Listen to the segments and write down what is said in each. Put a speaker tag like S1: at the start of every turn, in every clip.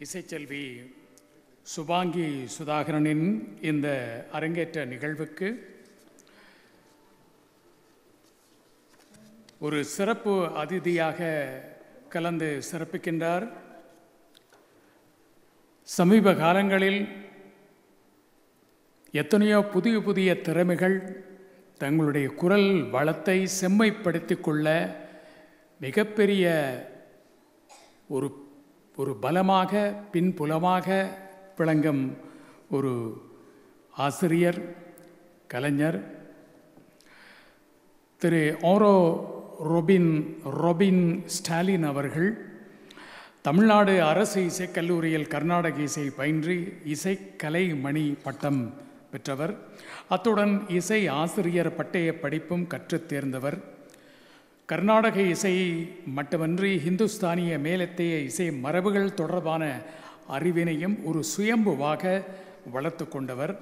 S1: இசைச்செல்வி சுபாங்கி சுதாகரனின் இந்த அரங்கேற்ற நிகழ்வுக்கு ஒரு சிறப்பு அதிதியாக கலந்து சிறப்பிக்கின்றார் சமீப காலங்களில் எத்தனையோ புதிய புதிய திறமைகள் தங்களுடைய குரல் வளத்தை செம்மைப்படுத்திக் கொள்ள மிகப்பெரிய ஒரு ஒரு பலமாக பின்புலமாக விளங்கும் ஒரு ஆசிரியர் கலைஞர் திரு ஓரோ ரொபின் ரொபின் ஸ்டாலின் அவர்கள் தமிழ்நாடு அரசு இசைக்கல்லூரியில் கர்நாடக இசை பயின்று இசைக்கலை மணி பட்டம் பெற்றவர் அத்துடன் இசை ஆசிரியர் பட்டய படிப்பும் கற்றுத் தேர்ந்தவர் கர்நாடக இசை மட்டுமன்றி இந்துஸ்தானிய மேலத்தைய இசை மரபுகள் தொடர்பான அறிவினையும் ஒரு சுயம்புவாக வளர்த்து கொண்டவர்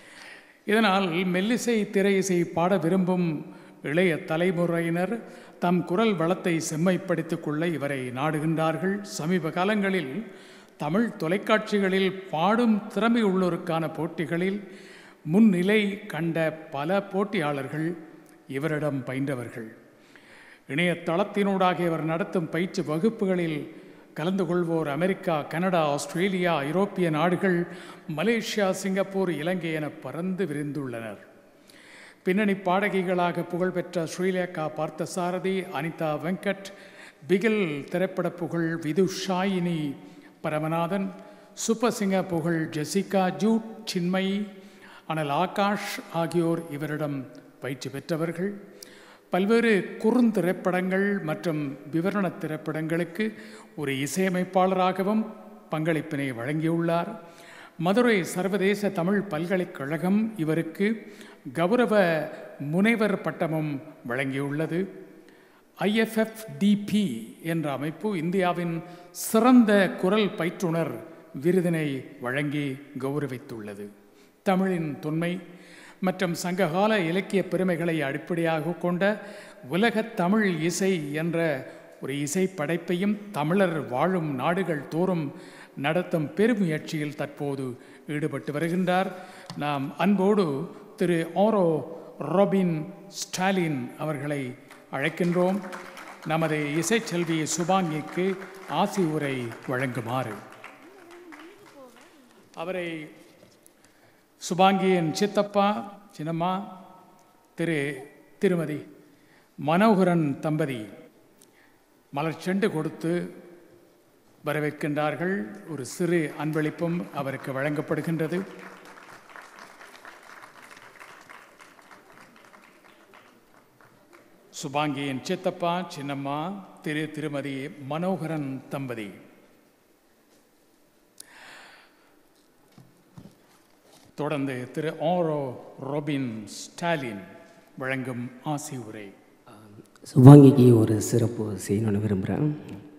S1: இதனால் மெல்லிசை திரை இசை பாட விரும்பும் இளைய தலைமுறையினர் தம் குரல் வளத்தை செம்மைப்படுத்திக் கொள்ள இவரை நாடுகின்றார்கள் சமீப காலங்களில் தமிழ் தொலைக்காட்சிகளில் பாடும் திறமை உள்ளோருக்கான போட்டிகளில் முன்னிலை கண்ட பல போட்டியாளர்கள் இவரிடம் பயின்றவர்கள் இணையதளத்தினூடாக இவர் நடத்தும் பயிற்சி வகுப்புகளில் கலந்து கொள்வோர் அமெரிக்கா கனடா ஆஸ்திரேலியா ஐரோப்பிய நாடுகள் மலேசியா சிங்கப்பூர் இலங்கை என பறந்து விரிந்துள்ளனர் பின்னணி பாடகிகளாக புகழ்பெற்ற ஸ்ரீலேகா பார்த்தசாரதி அனிதா வெங்கட் பிகில் திரைப்பட புகழ் விதுஷாயினி பரமநாதன் சுப்பசிங்க புகழ் ஜெசிகா ஜூட் சின்மயி அனல் ஆகாஷ் ஆகியோர் இவரிடம் பயிற்சி பெற்றவர்கள் பல்வேறு குறுந்திரைப்படங்கள் மற்றும் விவரண திரைப்படங்களுக்கு ஒரு இசையமைப்பாளராகவும் பங்களிப்பினை வழங்கியுள்ளார் மதுரை சர்வதேச தமிழ் பல்கலைக்கழகம் இவருக்கு கௌரவ முனைவர் பட்டமும் வழங்கியுள்ளது ஐஎஃப்எஃப்டிபி என்ற அமைப்பு இந்தியாவின் சிறந்த குரல் பயிற்றுனர் விருதினை வழங்கி கௌரவித்துள்ளது தமிழின் தொன்மை மற்றும் சங்ககால இலக்கிய பெருமைகளை அடிப்படையாக கொண்ட உலக தமிழ் இசை என்ற ஒரு இசை படைப்பையும் தமிழர் வாழும் நாடுகள் தோறும் நடத்தும் பெருமுயற்சியில் தற்போது ஈடுபட்டு வருகின்றார் நாம் அன்போடு திரு ஓரோ ரொபின் ஸ்டாலின் அவர்களை அழைக்கின்றோம் நமது இசைச்செல்வி சுபாங்கிக்கு ஆசி உரை வழங்குமாறு அவரை சுபாங்கியின் சித்தப்பா சின்னம்மா திரு திருமதி மனோகரன் தம்பதி மலர் செண்டு கொடுத்து வரவேற்கின்றார்கள் ஒரு சிறு அன்பளிப்பும் அவருக்கு வழங்கப்படுகின்றது சுபாங்கியின் சித்தப்பா சின்னம்மா திரு திருமதி மனோகரன் தம்பதி தொடர்ந்து திரு ஓரோ ரொபின் ஸ்டாலின் வழங்கும் ஆசி உரை
S2: சுபாங்கிக்கு ஒரு சிறப்பு செய்யணும்னு விரும்புகிறேன்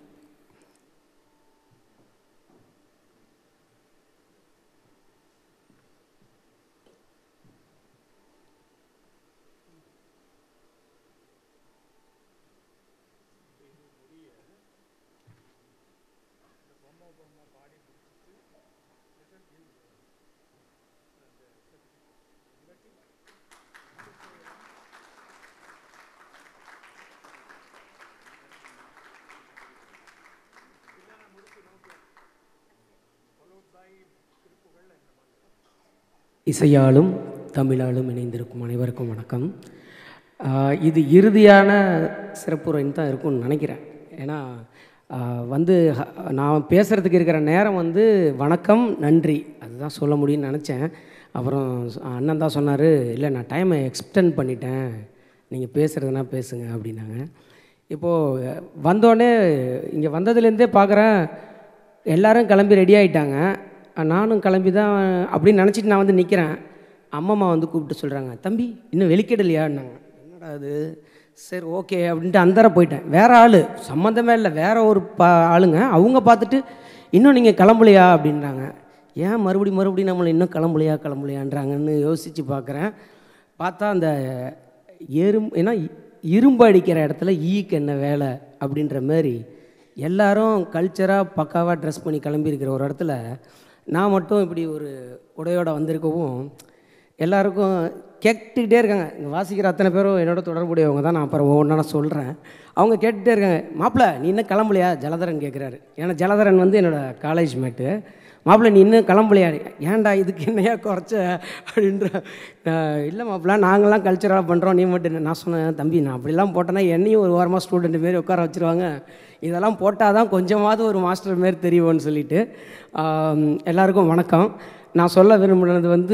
S2: இசையாலும் தமிழாலும் இணைந்திருக்கும் அனைவருக்கும் வணக்கம் ஆஹ் இது இறுதியான சிறப்புரைன்னு தான் இருக்கும்னு நினைக்கிறேன் ஏன்னா ஆஹ் வந்து ஹ- நான் பேசுகிறதுக்கு இருக்கிற நேரம் வந்து வணக்கம் நன்றி அதுதான் சொல்ல முடியும்னு நினச்சேன் அப்புறம் சொ- அண்ணன் தான் சொன்னார் இல்லை நான் டைமை எக்ஸ்டெண்ட் பண்ணிட்டேன் நீங்கள் பேசுகிறதுனா பேசுங்க அப்படின்னாங்க இப்போது வந்தோடனே இங்கே வந்ததுலேருந்தே பார்க்குறேன் எல்லாரும் கிளம்பி ரெடி ஆகிட்டாங்க நானும் கிளம்பி தான் அப்படின்னு நினச்சிட்டு நான் வந்து நிற்கிறேன் அம்மம்மா வந்து கூப்பிட்டு சொல்கிறாங்க தம்பி இன்னும் வெளிக்கிடலையான்னாங்க என்னடா அது சரி ஓகே அப்படின்ட்டு அந்தர போயிட்டேன் வேற ஆள் சம்மந்தமே இல்லை வேற ஒரு பா ஆளுங்க அவங்க பார்த்துட்டு இன்னும் நீங்கள் கிளம்பலையா அப்படின்றாங்க ஏன் மறுபடி மறுபடியும் நம்மளை இன்னும் கிளம்பலையா கிளம்பலையான்றாங்கன்னு யோசித்து பார்க்குறேன் பார்த்தா அந்த எறும் ஏன்னா இ- இரும்பு அடிக்கிற இடத்துல ஈக்கு என்ன வேலை அப்படின்ற மாதிரி எல்லாரும் கல்ச்சராக பக்காவாக ட்ரெஸ் பண்ணி கிளம்பியிருக்கிற ஒரு இடத்துல நான் மட்டும் இப்படி ஒரு உடையோட வந்திருக்கவும் எல்லாருக்கும் கேட்டுக்கிட்டே இருக்காங்க இங்கே வாசிக்கிற அத்தனை பேரும் என்னோட தொடர்புடையவங்க தான் நான் அப்புறம் ஒவ்வொன்றா சொல்கிறேன் அவங்க கேட்டுகிட்டே இருக்காங்க மாப்பிள்ள நீ இன்னும் கிளம்பலையா ஜலதரன் கேட்குறாரு ஏன்னா ஜலதரன் வந்து என்னோடய காலேஜ் மேட்டு மாப்பிள்ள நீ இன்னும் கிளம்பலையா ஏன்டா இதுக்கு என்னையா குறைச்ச அப்படின்ற அஹ் இல்லை மாப்பிள்ள நாங்களாம் கல்ச்சராக பண்ணுறோம் நீ மட்டும் என்ன?" நான் சொன்னேன் தம்பி நான் அப்படிலாம் போட்டேன்னா என்னையும் ஒரு வாரமாக ஸ்டூடெண்ட் மாரி உட்கார வச்சுருவாங்க இதெல்லாம் போட்டால் தான் கொஞ்சமாவது ஒரு மாஸ்டர் மாரி தெரியும்னு சொல்லிட்டு ஆம், எல்லாருக்கும் வணக்கம் நான் சொல்ல விரும்புனது வந்து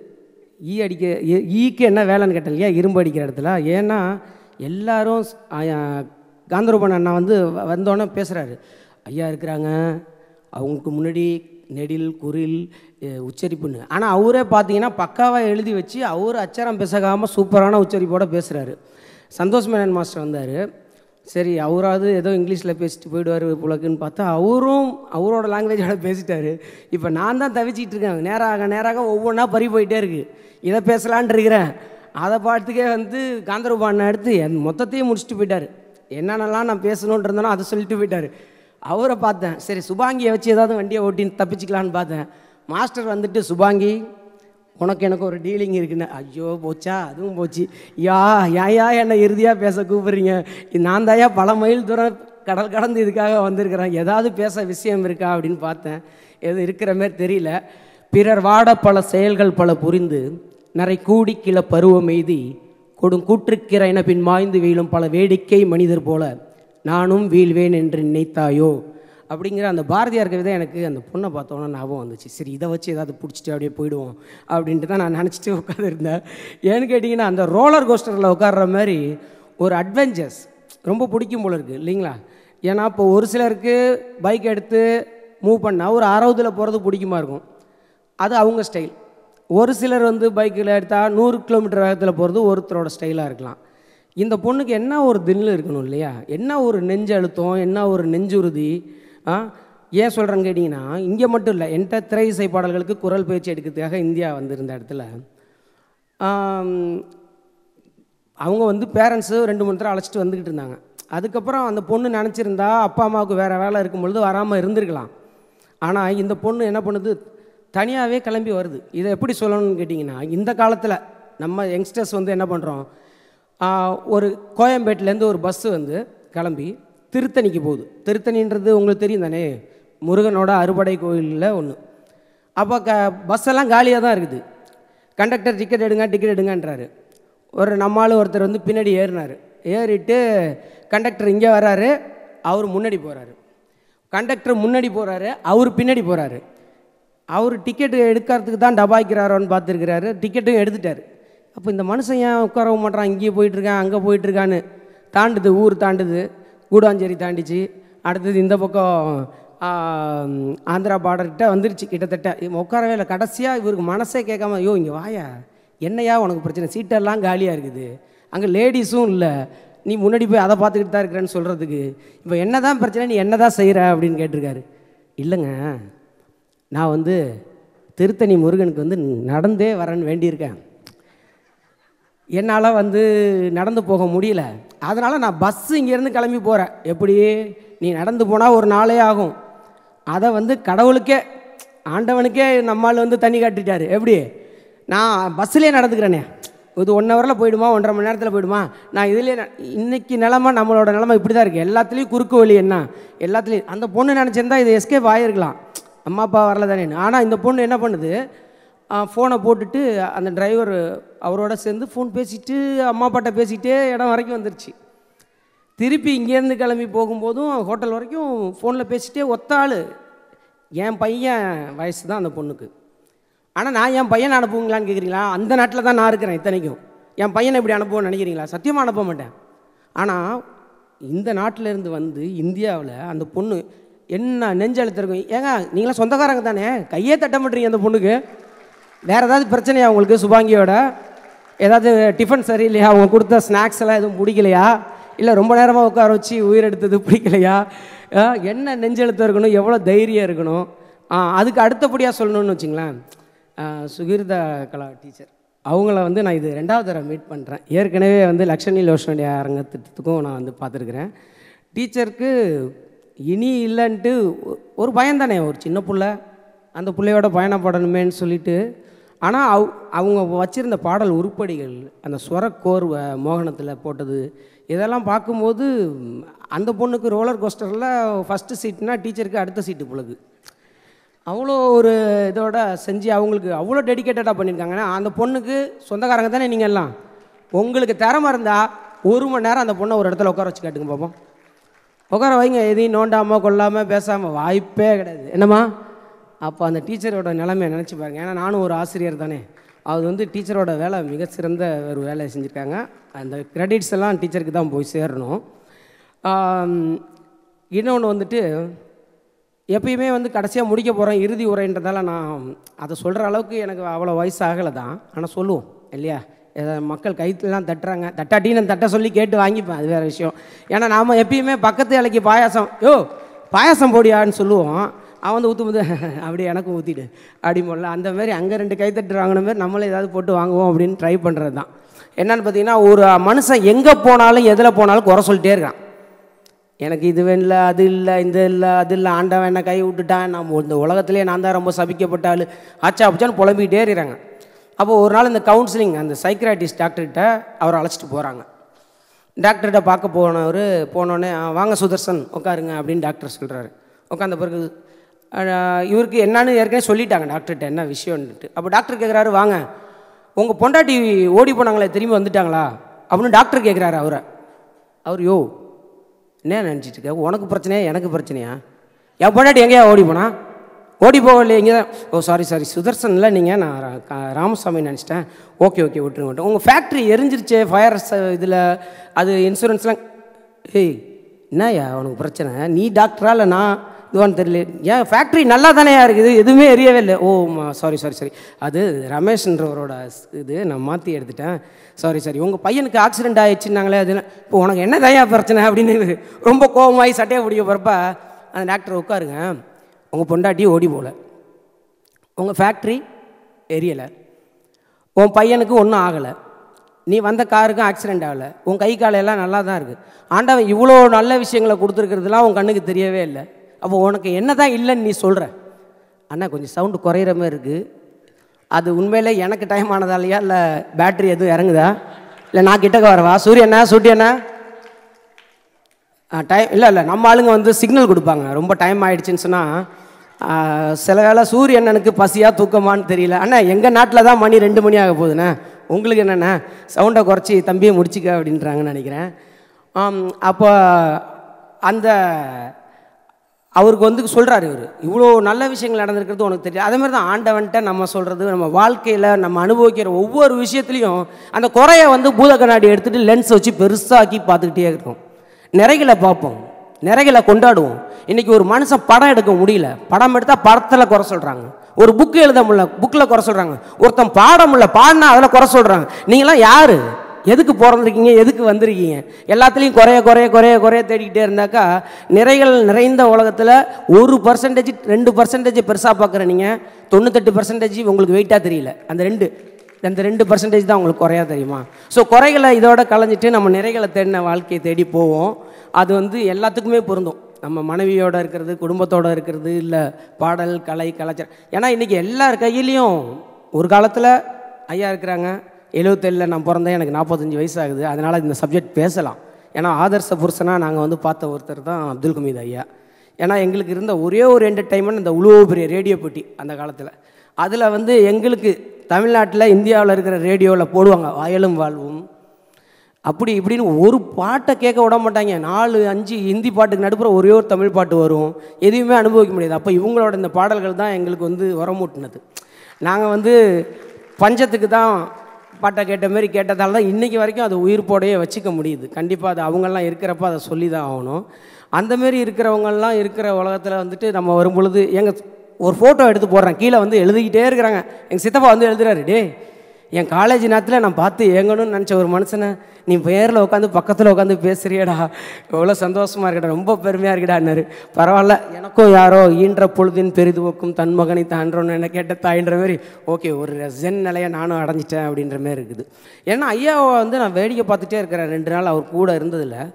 S2: ஈ அடிக்க ஈ- ஈக்கு என்ன வேலைன்னு கேட்டேன் இல்லையா இரும்பு அடிக்கிற இடத்துல ஏன்னா எல்லாரும் ஸ்- ஆ, காந்தரூபன் அண்ணா வந்து வ- வந்தோன்னே பேசுகிறாரு ஐயா இருக்கிறாங்க அவங்களுக்கு முன்னாடி நெடில் குரில் அஹ், உச்சரிப்புன்னு ஆனால் அவரே பார்த்தீங்கன்னா பக்காவாக எழுதி வச்சு அவர் அச்சரம் பிசகாமல் சூப்பரான உச்சரிப்போட பேசுகிறாரு சந்தோஷ் மேனன் மாஸ்டர் வந்தார் சரி அவராவது ஏதோ இங்கிலீஷில் பேசிட்டு போயிடுவார் புலக்குன்னு பார்த்தா அவரும் அவரோட லாங்குவேஜோட பேசிட்டாரு இப்போ நான் தான் தவிச்சிட்டு இருக்கேன் நேராக நேராக ஒவ்வொன்றா பறி போயிட்டே இருக்கு இதை பேசலான் இருக்கிறேன் அதை பாட்டுக்கே வந்து காந்தரூபாண்ண எடுத்து என் மொத்தத்தையும் முடிச்சுட்டு போயிட்டார் என்னென்னலாம் நான் பேசணுன்ட்டு இருந்தேனோ அதை சொல்லிட்டு போயிட்டார் அவரை பார்த்தேன் சரி சுபாங்கியை வச்சு ஏதாவது வண்டியை ஓட்டின்னு தப்பிச்சுக்கலான்னு பார்த்தேன் மாஸ்டர் வந்துட்டு சுபாங்கி உனக்கு எனக்கு ஒரு டீலிங் இருக்குன்னு ஐயோ போச்சா அதுவும் போச்சு யா ஏயா என்னை இறுதியாக பேச கூப்பிடுறீங்க இது நான் தாயா பல மைல் தூரம் கடல் கடந்து இதுக்காக வந்திருக்கிறேன் ஏதாவது பேச விஷயம் இருக்கா அப்படின்னு பார்த்தேன் எதுவும் இருக்கிற மாதிரி தெரியல பிறர் வாட பல செயல்கள் பல புரிந்து நிறை கூடி கிள பருவம் எய்தி கொடும் கூற்றுக்கிறென பின் மாய்ந்து வீழும் பல வேடிக்கை மனிதர் போல நானும் வீழ்வேன் என்று நினைத்தாயோ அப்படிங்கிற அந்த பாரதியார் கவிதை எனக்கு அந்த பொண்ணை பார்த்தோன்னா ஞாபகம் வந்துச்சு சரி இதை வச்சு ஏதாவது பிடிச்சிட்டு அப்படியே போயிடுவோம் அப்படின்ட்டு தான் நான் நினச்சிட்டு உட்காந்துருந்தேன் ஏன்னு கேட்டிங்கன்னா அந்த ரோலர் கோஸ்டரில் உட்கார்ற மாதிரி ஒரு அட்வென்ச்சர்ஸ் ரொம்ப பிடிக்கும் போல இருக்குது இல்லைங்களா ஏன்னா இப்போ ஒரு சிலருக்கு பைக் எடுத்து மூவ் பண்ணால் ஒரு அறுபதில் போகிறது பிடிக்குமா இருக்கும் அது அவங்க ஸ்டைல் ஒரு சிலர் வந்து பைக்கில் எடுத்தால் நூறு கிலோமீட்டர் வேகத்தில் போகிறது ஒருத்தரோட ஸ்டைலாக இருக்கலாம் இந்த பொண்ணுக்கு என்ன ஒரு தில்லு இருக்கணும் இல்லையா என்ன ஒரு நெஞ்சு அழுத்தம் என்ன ஒரு நெஞ்சுறுதி ஆ ஏன் சொல்கிறேன்னு கேட்டிங்கன்னா இங்கே மட்டும் இல்லை என்கிட்ட திரை இசை பாடல்களுக்கு குரல் பயிற்சி எடுக்கிறதுக்காக இந்தியா வந்திருந்த இடத்துல ஆம், அவங்க வந்து பேரண்ட்ஸு ரெண்டு மூணு தடவை அழைச்சிட்டு வந்துக்கிட்டு இருந்தாங்க அதுக்கப்புறம் அந்த பொண்ணு நினச்சிருந்தா அப்பா அம்மாவுக்கு வேறு வேலை இருக்கும் பொழுது வராமல் இருந்திருக்கலாம் ஆனால் இந்த பொண்ணு என்ன பண்ணுது தனியாகவே கிளம்பி வருது இதை எப்படி சொல்லணும்னு கேட்டிங்கன்னா இந்த காலத்தில் நம்ம யங்ஸ்டர்ஸ் வந்து என்ன பண்ணுறோம் ஒரு கோயம்பேட்டிலேருந்து ஒரு பஸ்ஸு வந்து கிளம்பி திருத்தணிக்கு போகுது திருத்தணின்றது உங்களுக்கு தெரியும் தானே முருகனோட அறுபடை கோயிலில் ஒன்று அப்போ க பஸ் எல்லாம் காலியாக தான் இருக்குது கண்டக்டர் டிக்கெட் எடுங்க டிக்கெட் எடுங்கன்றாரு ஒரு நம்மால் ஒருத்தர் வந்து பின்னாடி ஏறினார் ஏறிட்டு கண்டக்டர் இங்கே வராரு அவர் முன்னாடி போகிறாரு கண்டக்டர் முன்னாடி போகிறாரு அவர் பின்னாடி போகிறாரு அவர் டிக்கெட்டு எடுக்கிறதுக்கு தான் டபாய்க்கிறாரோன்னு பார்த்துருக்கிறாரு டிக்கெட்டும் எடுத்துட்டார் அப்போ இந்த மனுஷன் ஏன் உட்காரவே மாட்டான் இங்கேயே போயிட்டுருக்கான் அங்கே போயிட்டுருக்கான்னு தாண்டுது ஊர் தாண்டுது கூடாஞ்சேரி தாண்டிச்சு அடுத்தது இந்த பக்கம் ஆ, ஆந்திரா பார்டர்கிட்ட வந்துருச்சு கிட்டத்தட்ட இவன் உட்காரவே இல்லை கடைசியாக இவருக்கு மனசே கேட்காம ஐயோ இங்கே வாயா என்னையா உனக்கு பிரச்சனை சீட்டெல்லாம் காலியாக இருக்குது அங்கே லேடிஸும் இல்லை நீ முன்னாடி போய் அதை பார்த்துக்கிட்டு தான் இருக்கிறேன்னு சொல்கிறதுக்கு இப்போ என்ன தான் பிரச்சனை நீ என்ன தான் செய்கிற அப்படின்னு கேட்டிருக்காரு இல்லைங்க நான் வந்து திருத்தணி முருகனுக்கு வந்து நடந்தே வரேன்னு வேண்டியிருக்கேன் என்னால் வந்து நடந்து போக முடியல அதனால் நான் பஸ்ஸு இங்கேருந்து கிளம்பி போகிறேன் எப்படி நீ நடந்து போனால் ஒரு நாளே ஆகும் அதை வந்து கடவுளுக்கே ஆண்டவனுக்கே நம்மால் வந்து தண்ணி காட்டிட்டாரு எப்படி நான் பஸ்ஸுலேயே நடந்துக்கிறேனே இது ஒன் ஹவரில் போயிடுமா ஒன்றரை மணி நேரத்தில் போயிடுமா நான் இதுலேயே ந- இன்னைக்கு நிலமை நம்மளோட நிலமை இப்படி தான் இருக்குது எல்லாத்துலேயும் குறுக்கு வழி என்ன எல்லாத்துலேயும் அந்த பொண்ணு நினச்சிருந்தா இது எஸ்கேப் ஆகிருக்கலாம் அம்மா அப்பா வரல தானே ஆனால் இந்த பொண்ணு என்ன பண்ணுது ஃபோனை போட்டுட்டு அந்த டிரைவர் அவரோட சேர்ந்து ஃபோன் பேசிட்டு அம்மா அப்பாட்ட பேசிட்டே இடம் வரைக்கும் வந்துருச்சு திருப்பி இங்கேருந்து கிளம்பி போகும்போதும் ஹோட்டல் வரைக்கும் ஃபோனில் பேசிட்டே ஒத்த ஆள் என் பையன் வயசு தான் அந்த பொண்ணுக்கு ஆனால் நான் என் பையனை அனுப்புவீங்களான்னு கேட்குறீங்களா அந்த நாட்டில் தான் நான் இருக்கிறேன் இத்தனைக்கும் என் பையனை இப்படி அனுப்புவோன்னு நினைக்கிறீங்களா சத்தியமாக அனுப்ப மாட்டேன் ஆனால் இந்த நாட்டில் இருந்து வந்து இந்தியாவில் அந்த பொண்ணு என்ன நெஞ்செழுத்திருக்கும் ஏங்க நீங்களாம் சொந்தக்காரங்க தானே கையே தட்ட மாட்டீங்க அந்த பொண்ணுக்கு வேறு ஏதாவது பிரச்சனையா உங்களுக்கு சுபாங்கியோட ஏதாவது டிஃபன் சரியில்லையா அவங்க கொடுத்த ஸ்நாக்ஸ் எல்லாம் எதுவும் பிடிக்கலையா இல்லை ரொம்ப நேரமாக உட்கார வச்சு உயிர் எடுத்தது பிடிக்கலையா ஆ, என்ன நெஞ்செழுத்தம் இருக்கணும் எவ்வளோ தைரியம் இருக்கணும் ஆ, அதுக்கு அடுத்தபடியாக சொல்லணும்னு வச்சுங்களேன் ஆ, சுகிர்தா கலா டீச்சர் அவங்கள வந்து நான் இது ரெண்டாவது தடவை மீட் பண்ணுறேன் ஏற்கனவே வந்து லக்ஷணி லோஷனுடைய அரங்கத்திட்டத்துக்கும் நான் வந்து பார்த்துருக்குறேன் டீச்சருக்கு இனி இல்லைன்ட்டு ஒ- ஒரு பயம் தானே ஒரு சின்ன புள்ள அந்த பிள்ளையோட பயணப்படணுமேன்னு சொல்லிட்டு ஆனால் அவ் அவங்க வச்சிருந்த பாடல் உருப்படிகள் அந்த ஸ்வரக்கோர்வை மோகனத்தில் போட்டது இதெல்லாம் பார்க்கும்போது ம், அந்த பொண்ணுக்கு ரோலர் கோஸ்டரில் ஃபஸ்ட்டு சீட்னா டீச்சருக்கு அடுத்த சீட்டு புழுகு அவ்வளோ ஒரு இதோட செஞ்சு அவங்களுக்கு அவ்வளோ டெடிக்கேட்டடாக பண்ணியிருக்காங்கன்னா அந்த பொண்ணுக்கு சொந்தக்காரங்க தானே நீங்கள் எல்லாம் உங்களுக்கு திறமை இருந்தால் ஒரு மணி நேரம் அந்த பொண்ணை ஒரு இடத்துல உட்கார வச்சு கேட்டுங்க பார்ப்போம் உட்கார வைங்க எதையும் நோண்டாமல் கொள்ளாமல் பேசாமல் வாய்ப்பே கிடையாது என்னம்மா அப்போ அந்த டீச்சரோட நிலைமையை நினச்சி பாருங்க ஏன்னா நானும் ஒரு ஆசிரியர் தானே அது வந்து டீச்சரோட வேலை மிகச்சிறந்த ஒரு வேலையை செஞ்சுருக்காங்க அந்த கிரெடிட்ஸ் எல்லாம் டீச்சருக்கு தான் போய் சேரணும் இன்னொன்று வந்துட்டு எப்பயுமே வந்து கடைசியாக முடிக்க போகிறேன் இறுதி உரைன்றதால நான் அதை சொல்கிற அளவுக்கு எனக்கு அவ்வளோ வயசு ஆகலை தான் ஆனால் சொல்லுவோம் இல்லையா எதை மக்கள் கைத்துலாம் தட்டுறாங்க தட்டாட்டி நான் தட்ட சொல்லி கேட்டு வாங்கிப்பேன் அது வேறு விஷயம் ஏன்னா நாம் எப்பயுமே பக்கத்து இலைக்கு பாயாசம் யோ பாயாசம் போடியான்னு சொல்லுவோம் அவன் வந்து ஊற்று ஊற்று அப்படியே எனக்கும் ஊற்றிடு அப்படி போடல அந்த மாதிரி அங்கே ரெண்டு கைத்தட்டு வாங்கின மாதிரி நம்மளே ஏதாவது போட்டு வாங்குவோம் அப்படின்னு ட்ரை பண்ணுறது தான் என்னன்னு பார்த்தீங்கன்னா ஒரு மனுஷன் எங்கே போனாலும் எதில் போனாலும் குறை சொல்லிட்டே இருக்கான் எனக்கு இது இல்லை அது இல்லை இந்த இல்லை அது இல்லை ஆண்டவன் என்ன கை விட்டுட்டான் நம்ம இந்த உலகத்திலே நான் தான் ரொம்ப சபிக்கப்பட்ட ஆளு ஆச்சா அப்படிச்சான்னு புலம்பிக்கிட்டே இருக்கிறாங்க அப்போ ஒரு நாள் இந்த கவுன்சிலிங் அந்த சைக்ராட்டிஸ்ட் டாக்டர்கிட்ட அவரை அழைச்சிட்டு போகிறாங்க டாக்டர்கிட்ட பார்க்க போனவர் போனோடனே "ஆ, வாங்க சுதர்சன் உட்காருங்க அப்படின்னு டாக்டர் சொல்கிறாரு உட்காந்த பிறகு அஹ், இவருக்கு என்னன்னு ஏற்கனவே சொல்லிட்டாங்க டாக்டர்கிட்ட என்ன விஷயம்னுட்டு அப்போ டாக்டர் கேட்குறாரு வாங்க உங்கள் பொண்டாட்டி ஓடி போனாங்களே திரும்பி வந்துட்டாங்களா அப்படின்னு டாக்டர் கேட்குறாரு அவரை அவர் யோ என்ன நினச்சிட்டு இருக்க உனக்கு பிரச்சனையா எனக்கு பிரச்சனையா என் பொண்டாட்டி எங்கேயா ஓடி போனா ஓடி போகலையே இங்கே தான் ஓ சாரி சாரி சுதர்சன்ல நீங்கள் நான் ரா- கா- ராமசாமி நினச்சிட்டேன் ஓகே ஓகே விட்டுருங்க விட்டுருங்க உங்கள் ஃபேக்ட்ரி எரிஞ்சிருச்சே ஃபயர் இதில் அது இன்சூரன்ஸ்லாம் ஏய் என்னய்யா உனக்கு பிரச்சனை நீ டாக்டரா இல்லை நான் இதுவான்னு தெரியல ஏன் ஃபேக்ட்ரி நல்லா தானேயா இருக்குது எதுவுமே எரியவே இல்லை ஓ சாரி சாரி சாரி அது ரமேஷ்ன்றவரோட ஸ்- இது நான் மாற்றி எடுத்துட்டேன் சாரி சாரி உங்கள் பையனுக்கு ஆக்சிடென்ட் ஆயிடுச்சுன்னாங்களே அது இப்போ உனக்கு என்ன தயா பிரச்சனை அப்படின்னு ரொம்ப கோவமாகி சட்டையை பிடிக்க போகிறப்ப அந்த டாக்டர் உட்காருங்க உங்கள் பொண்டாட்டி ஓடி போகல உங்கள் ஃபேக்ட்ரி எரியலை உன் பையனுக்கு ஒன்றும் ஆகலை நீ வந்த காருக்கும் ஆக்சிடெண்ட் ஆகலை உன் கை கால் எல்லாம் நல்லா தான் இருக்குது ஆண்டவன் இவ்வளோ நல்ல விஷயங்களை கொடுத்துருக்கிறதுலாம் உன் கண்ணுக்கு தெரியவே இல்லை அப்போ உனக்கு என்ன தான் இல்லைன்னு நீ சொல்கிற அண்ணா கொஞ்சம் சவுண்டு குறையிற மாதிரி இருக்குது அது உண்மையிலே எனக்கு டைம் ஆனதாலையா இல்லை பேட்டரி எதுவும் இறங்குதா இல்லை நான் கிட்டக்க வரவா சூரியண்ணா சூட்டியண்ணா டைம் இல்லை இல்லை நம்ம ஆளுங்க வந்து சிக்னல் கொடுப்பாங்க ரொம்ப டைம் ஆயிடுச்சுன்னு சொன்னால் சில வேளை சூரியண்ணனுக்கு பசியாக தூக்கமான்னு தெரியல அண்ணா எங்கள் நாட்டில் தான் மணி ரெண்டு மணி ஆக போகுதுண்ணே உங்களுக்கு என்னண்ணா சவுண்டை குறைச்சி தம்பியை முடிச்சிக்க அப்படின்றாங்கன்னு நினைக்கிறேன் ஆம், அப்போ அந்த அவருக்கு வந்து சொல்கிறாரு இவர் இவ்வளோ நல்ல விஷயங்கள் நடந்திருக்கிறது உனக்கு தெரியும் அதே மாதிரி தான் ஆண்டவன்ட்ட நம்ம சொல்கிறது நம்ம வாழ்க்கையில் நம்ம அனுபவிக்கிற ஒவ்வொரு விஷயத்துலையும் அந்த குறைய வந்து பூத கண்ணாடி எடுத்துகிட்டு லென்ஸ் வச்சு பெருசாக்கி பார்த்துக்கிட்டே இருக்கோம் நிறைகளை பார்ப்போம் நிறைகளை கொண்டாடுவோம் இன்றைக்கி ஒரு மனுஷன் படம் எடுக்க முடியல படம் எடுத்தால் படத்தில் குறை சொல்கிறாங்க ஒரு புக்கு எழுத முடியல புக்கில் குறை சொல்கிறாங்க ஒருத்தன் பாட முடியல பாடினா அதில் குறை சொல்கிறாங்க நீங்களாம் யார் எதுக்கு பிறந்திருக்கீங்க எதுக்கு வந்திருக்கீங்க எல்லாத்துலேயும் குறைய குறைய குறைய குறைய தேடிக்கிட்டே இருந்தாக்கா நிறைகள் நிறைந்த உலகத்தில் ஒரு பர்சன்டேஜ் ரெண்டு பர்சன்டேஜ் பெருசாக பார்க்குற நீங்கள் தொண்ணூத்தெட்டு பர்சன்டேஜ் உங்களுக்கு வெயிட்டாக தெரியல அந்த ரெண்டு அந்த ரெண்டு பர்சன்டேஜ் தான் உங்களுக்கு குறையா தெரியுமா ஸோ குறைகளை இதோட கலைஞ்சிட்டு நம்ம நிறைகளை தேடின வாழ்க்கையை தேடி போவோம் அது வந்து எல்லாத்துக்குமே பொருந்தும் நம்ம மனைவியோட இருக்கிறது குடும்பத்தோட இருக்கிறது இல்லை பாடல் கலை கலாச்சாரம் ஏன்னா இன்றைக்கி எல்லார் கையிலையும் ஒரு காலத்தில் ஐயா இருக்கிறாங்க எழுபத்தேழில் நான் பிறந்தேன் எனக்கு நாற்பத்தஞ்சு வயசு ஆகுது அதனால் இந்த சப்ஜெக்ட் பேசலாம் ஏன்னா ஆதர்ச புருஷனாக நாங்கள் வந்து பார்த்த ஒருத்தர் தான் அப்துல் ஹமீத் ஐயா ஏன்னா எங்களுக்கு இருந்த ஒரே ஒரு என்டர்டைன்மெண்ட் இந்த உழுவ பெரிய ரேடியோ பெட்டி அந்த காலத்தில் அதில் வந்து எங்களுக்கு தமிழ்நாட்டில் இந்தியாவில் இருக்கிற ரேடியோவில் போடுவாங்க வயலும் வாழ்வும் அப்படி இப்படின்னு ஒரு பாட்டை கேட்க விட மாட்டாங்க நாலு அஞ்சு ஹிந்தி பாட்டுக்கு நடுப்புற ஒரே ஒரு தமிழ் பாட்டு வரும் எதையுமே அனுபவிக்க முடியாது அப்போ இவங்களோட இந்த பாடல்கள் தான் எங்களுக்கு வந்து வரமூட்டினது நாங்கள் வந்து பஞ்சத்துக்கு தான் பாட்டை கேட்ட மாதிரி கேட்டதால தான் இன்றைக்கி வரைக்கும் அது உயிர்ப்போடையே வச்சுக்க முடியுது கண்டிப்பாக அது அவங்கெல்லாம் இருக்கிறப்ப அதை சொல்லி தான் ஆகணும் அந்த மாரி இருக்கிறவங்கெல்லாம் இருக்கிற உலகத்தில் வந்துட்டு நம்ம வரும் பொழுது எங்கள் ஒரு ஃபோட்டோ எடுத்து போடுறேன் கீழே வந்து எழுதிக்கிட்டே இருக்கிறாங்க எங்கள் சித்தப்பா வந்து எழுதுறாரு டே என் காலேஜ் நேரத்தில் நான் பார்த்து ஏங்கணும்னு நினச்ச ஒரு மனுஷனை நீ பேரில் உட்காந்து பக்கத்தில் உட்காந்து பேசுறியடா எவ்வளோ சந்தோஷமாக இருக்கடா ரொம்ப பெருமையாக இருக்கடான்னாரு பரவாயில்ல எனக்கும் யாரோ ஈன்ற பொழுதின் பெரிதுவோக்கும் தன் மகனை தான்றோன்னு என்ன கேட்ட தாயின்ற மாதிரி ஓகே ஒரு ஜென் நிலையை நானும் அடைஞ்சிட்டேன் அப்படின்ற மாதிரி இருக்குது ஏன்னா ஐயாவை வந்து நான் வேடிக்கை பார்த்துட்டே இருக்கிறேன் ரெண்டு நாள் அவர் கூட இருந்ததில்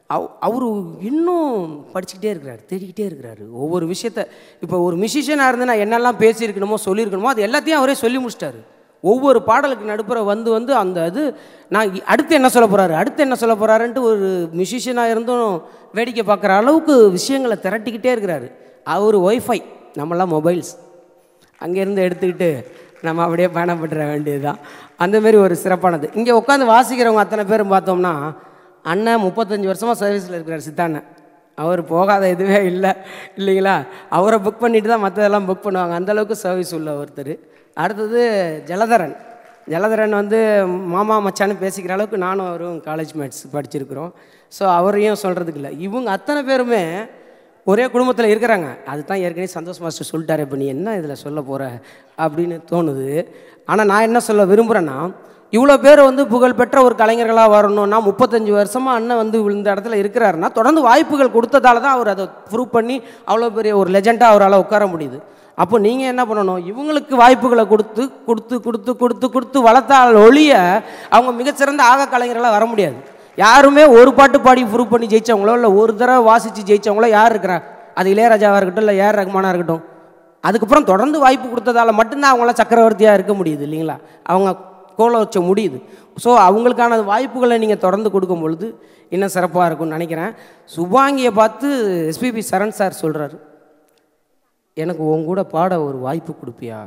S2: அவ் அவர் இன்னும் படிச்சுக்கிட்டே இருக்கிறாரு தேடிக்கிட்டே இருக்கிறாரு ஒவ்வொரு விஷயத்த இப்போ ஒரு மியூசிஷியனாக இருந்து நான் என்னெல்லாம் பேசியிருக்கணுமோ சொல்லியிருக்கணுமோ அது எல்லாத்தையும் அவரே சொல்லி முடிச்சிட்டாரு ஒவ்வொரு பாடலுக்கு நடுப்புற வந்து வந்து அந்த இது நான் இ- அடுத்து என்ன சொல்ல போகிறாரு அடுத்து என்ன சொல்ல போகிறாருன்ட்டு ஒரு மியூசிஷியனாக இருந்தும் வேடிக்கை பார்க்குற அளவுக்கு விஷயங்களை திரட்டிக்கிட்டே இருக்கிறாரு அவர் ஒய்ஃபை நம்மளாம் மொபைல்ஸ் அங்கேருந்து எடுத்துக்கிட்டு நம்ம அப்படியே பயணப்பட்டுற வேண்டியதுதான் அந்த மாதிரி ஒரு சிறப்பானது இங்கே உட்காந்து வாசிக்கிறவங்க அத்தனை பேரும் பார்த்தோம்னா அண்ணன் முப்பத்தஞ்சு வருஷமாக சர்வீஸில் இருக்கிறார் சித்தாண்ணன் அவர் போகாத எதுவே இல்லை இல்லைங்களா அவரை புக் பண்ணிட்டு தான் மற்றதெல்லாம் புக் பண்ணுவாங்க அந்த அளவுக்கு சர்வீஸ் உள்ள ஒருத்தர் அடுத்தது ஜலதரன் ஜலதரன் வந்து மாமா மச்சான்னு பேசிக்கிற அளவுக்கு நானும் அவரும் காலேஜ் மேட்ஸ் படிச்சிருக்கிறோம் ஸோ அவரையும் சொல்கிறதுக்கு இல்லை இவங்க அத்தனை பேருமே ஒரே குடும்பத்தில் இருக்கிறாங்க அதுதான் ஏற்கனவே சந்தோஷ் மாஸ்டர் சொல்லிட்டாரு இப்போ நீ என்ன இதில் சொல்ல போகிற அப்படின்னு தோணுது ஆனால் நான் என்ன சொல்ல விரும்புகிறேன்னா இவ்வளோ பேர் வந்து புகழ்பெற்ற ஒரு கலைஞர்களாக வரணும்னா முப்பத்தஞ்சு வருஷமாக அண்ணன் வந்து இந்த இடத்துல இருக்கிறாருன்னா தொடர்ந்து வாய்ப்புகள் கொடுத்ததால தான் அவர் அதை ப்ரூவ் பண்ணி அவ்வளோ பெரிய ஒரு லெஜெண்டாக அவரால் உட்கார முடியுது அப்போ நீங்கள் என்ன பண்ணணும் இவங்களுக்கு வாய்ப்புகளை கொடுத்து கொடுத்து கொடுத்து கொடுத்து கொடுத்து வளர்த்தால் ஒழிய அவங்க மிகச்சிறந்த ஆக கலைஞர்களாக வர முடியாது யாருமே ஒரு பாட்டு பாடி ப்ரூவ் பண்ணி ஜெயிச்சவங்களோ இல்லை ஒரு தடவை வாசித்து ஜெயிச்சவங்களோ யார் இருக்கிறா அது இளையராஜாவாக இருக்கட்டும் இல்லை ஏஆர் ரஹ்மானாக இருக்கட்டும் அதுக்கப்புறம் தொடர்ந்து வாய்ப்பு கொடுத்ததால மட்டும்தான் அவங்களாம் சக்கரவர்த்தியாக இருக்க முடியுது இல்லைங்களா அவங்க கோல வச்ச முடியுது ஸோ அவங்களுக்கான வாய்ப்புகளை நீங்கள் தொடர்ந்து கொடுக்கும் பொழுது இன்னும் சிறப்பாக இருக்கும்னு நினைக்கிறேன் சுபாங்கியை பார்த்து எஸ்பிபி சரண் சார் சொல்கிறாரு எனக்கு உன் கூட பாட ஒரு வாய்ப்பு கொடுப்பியா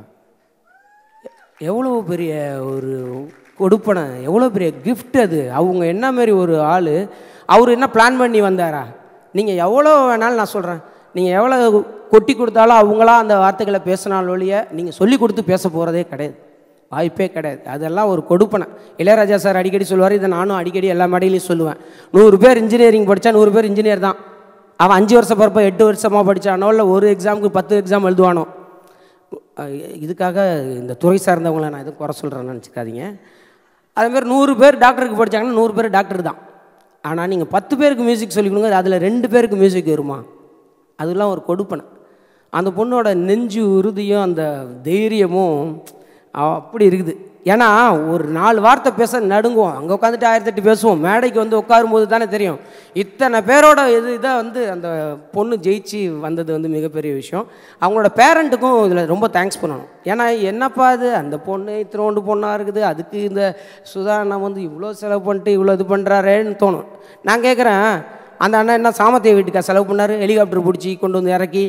S2: எவ்வளோ பெரிய ஒரு கொடுப்பனை எவ்வளோ பெரிய gift அது அவங்க என்ன மாதிரி ஒரு ஆள் அவர் என்ன பிளான் பண்ணி வந்தாரா நீங்கள் எவ்வளோ வேணாலும் நான் சொல்கிறேன் நீங்கள் எவ்வளோ கொட்டி கொடுத்தாலும் அவங்களா அந்த வார்த்தைகளை பேசினாலும் ஒழிய நீங்கள் சொல்லி கொடுத்து பேச போகிறதே கிடையாது வாய்ப்பே கிடையாது அதெல்லாம் ஒரு கொடுப்பனை இளையராஜா சார் அடிக்கடி சொல்லுவார் இதை நானும் அடிக்கடி எல்லா மேடையிலையும் சொல்லுவேன் நூறு பேர் இன்ஜினியரிங் படித்தா நூறு பேர் இன்ஜினியர் தான் அவன் அஞ்சு வருஷம் பிறப்ப எட்டு வருஷமாக படித்தானோ இல்லை ஒரு எக்ஸாமுக்கு பத்து எக்ஸாம் எழுதுவானோ அஹ் இதுக்காக இந்த துறை சார்ந்தவங்களை நான் எதுவும் குறை சொல்கிறேன்னு நினச்சிக்காதீங்க அதேமாதிரி நூறு பேர் டாக்டருக்கு படித்தாங்கன்னா நூறு பேர் டாக்டர் தான் ஆனால் நீங்கள் பத்து பேருக்கு மியூசிக் சொல்லி கொடுங்க அதில் ரெண்டு பேருக்கு மியூசிக் வருமா அதெல்லாம் ஒரு கொடுப்பனை அந்த பொண்ணோட நெஞ்சு உறுதியும் அந்த தைரியமும் அ- அப்படி இருக்குது ஏன்னா ஒரு நாலு வார்த்தை பேச நடுங்குவோம் அங்கே உட்காந்துட்டு ஆயிரத்தெட்டு பேசுவோம் மேடைக்கு வந்து உட்காரும்போது தானே தெரியும் இத்தனை பேரோட இது இதை வந்து அந்த பொண்ணு ஜெயிச்சு வந்தது வந்து மிகப்பெரிய விஷயம் அவங்களோட பேரண்ட்டுக்கும் இதில் ரொம்ப தேங்க்ஸ் பண்ணணும் ஏன்னா என்னப்பா இது அந்த பொண்ணு இத்தினோண்டு பொண்ணாக இருக்குது அதுக்கு இந்த சுதா அண்ணா வந்து இவ்வளோ செலவு பண்ணிட்டு இவ்வளோ இது பண்ணுறாரேன்னு தோணும் நான் கேட்குறேன் அந்த அண்ணன் என்ன சாமத்திய வீட்டுக்கா செலவு பண்ணார் ஹெலிகாப்டர் பிடிச்சி கொண்டு வந்து இறக்கி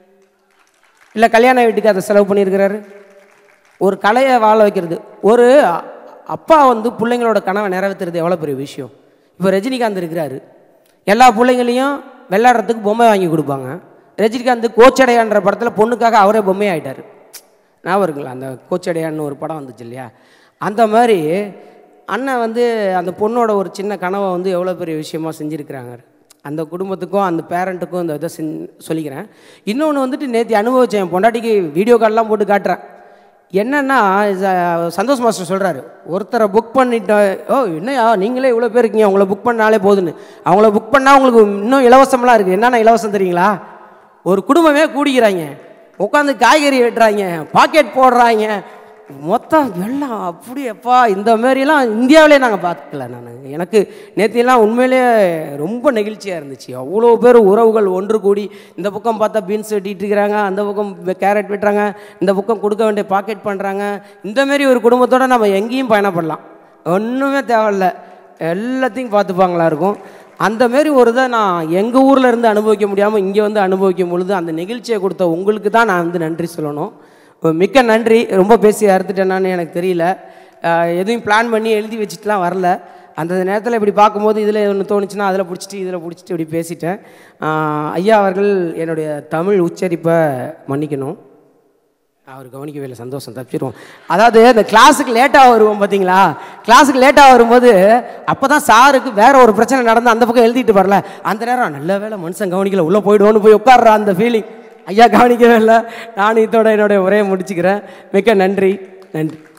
S2: இல்லை கல்யாண வீட்டுக்கு அதை செலவு பண்ணியிருக்கிறாரு ஒரு கலையை வாழ வைக்கிறது ஒரு அ- அப்பா வந்து பிள்ளைங்களோட கனவை நிறைவேற்றுறது எவ்வளோ பெரிய விஷயம் இப்போ ரஜினிகாந்த் இருக்கிறாரு எல்லா பிள்ளைங்களையும் விளையாடுறதுக்கு பொம்மை வாங்கி கொடுப்பாங்க ரஜினிகாந்த் கோச்சடையான்ற படத்தில் பொண்ணுக்காக அவரே பொம்மை ஆயிட்டாரு ஞாபகம் இருக்குல்ல அந்த கோச்சடையான்னு ஒரு படம் வந்துச்சு இல்லையா அந்த மாதிரி அண்ணன் வந்து அந்த பொண்ணோட ஒரு சின்ன கனவை வந்து எவ்வளோ பெரிய விஷயமா செஞ்சுருக்கிறாங்க அந்த குடும்பத்துக்கும் அந்த பேரண்ட்டுக்கும் இந்த இதை செஞ் சொல்லிக்கிறேன் இன்னொன்று வந்துட்டு நேற்று அனுபவிச்சேன் என் பொண்டாட்டிக்கு வீடியோ கால்லாம் போட்டு காட்டுறேன் என்னன்னா ச- சந்தோஷ் மாஸ்டர் சொல்கிறாரு ஒருத்தரை புக் பண்ணிட்ட ஓ என்னையா நீங்களே இவ்வளோ பேர் இருக்கீங்க அவங்கள புக் பண்ணாலே போதுன்னு அவங்கள புக் பண்ணால் உங்களுக்கு இன்னும் இலவசம்லாம் இருக்குது என்னென்ன இலவசம் தெரியுங்களா ஒரு குடும்பமே கூடிக்கிறாங்க உட்காந்து காய்கறி வெட்டுறாங்க பாக்கெட் போடுறாங்க மொத்தம் எல்லாம் அப்படியேப்பா இந்த மாதிரிலாம் இந்தியாவிலே நாங்கள் பார்க்கல நான் எனக்கு நேத்தியெல்லாம் உண்மையிலேயே ரொம்ப நெகிழ்ச்சியாக இருந்துச்சு அவ்வளோ பேர் உறவுகள் ஒன்று கூடி இந்த பக்கம் பார்த்தா பீன்ஸ் வெட்டிட்டு இருக்கிறாங்க அந்த பக்கம் கேரட் வெட்டுறாங்க இந்த பக்கம் கொடுக்க வேண்டிய பாக்கெட் பண்ணுறாங்க இந்த மாதிரி ஒரு குடும்பத்தோடு நம்ம எங்கேயும் பயணப்படலாம் ஒன்றுமே தேவையில்ல எல்லாத்தையும் பார்த்துப்பாங்களா இருக்கும் அந்த மாரி ஒரு இதை நான் எங்கள் ஊரில் இருந்து அனுபவிக்க முடியாமல் இங்கே வந்து அனுபவிக்கும் பொழுது அந்த நிகழ்ச்சியை கொடுத்த உங்களுக்கு தான் நான் வந்து நன்றி சொல்லணும் மிக்க நன்றி ரொம்ப பேசி அறுத்துட்டேனான்னு எனக்கு தெரியல அஹ் எதுவும் பிளான் பண்ணி எழுதி வச்சுட்டுலாம் வரல அந்த நேரத்தில் இப்படி பார்க்கும்போது இதில் ஒன்று தோணுச்சுன்னா அதில் பிடிச்சிட்டு இதில் பிடிச்சிட்டு இப்படி பேசிட்டேன் அஹ் ஐயா அவர்கள் என்னுடைய தமிழ் உச்சரிப்பை மன்னிக்கணும் அவர் கவனிக்கவே இல்லை சந்தோஷம் தப்பிச்சிருவோம் அதாவது இந்த கிளாஸுக்கு லேட்டாக வருவோம் பார்த்தீங்களா கிளாஸுக்கு லேட்டாக வரும்போது அப்போ தான் சாருக்கு வேற ஒரு பிரச்சனை நடந்து அந்த பக்கம் எழுதிட்டு வரல அந்த நேரம் நல்ல வேளை மனுஷன் கவனிக்கல உள்ளே போயிடுவோன்னு போய் உட்கார்ற அந்த ஃபீலிங் ஐயா கவனிக்கவே இல்லை நான் இதோட என்னுடைய உரையை முடிச்சுக்கிறேன் மிக்க நன்றி நன்றி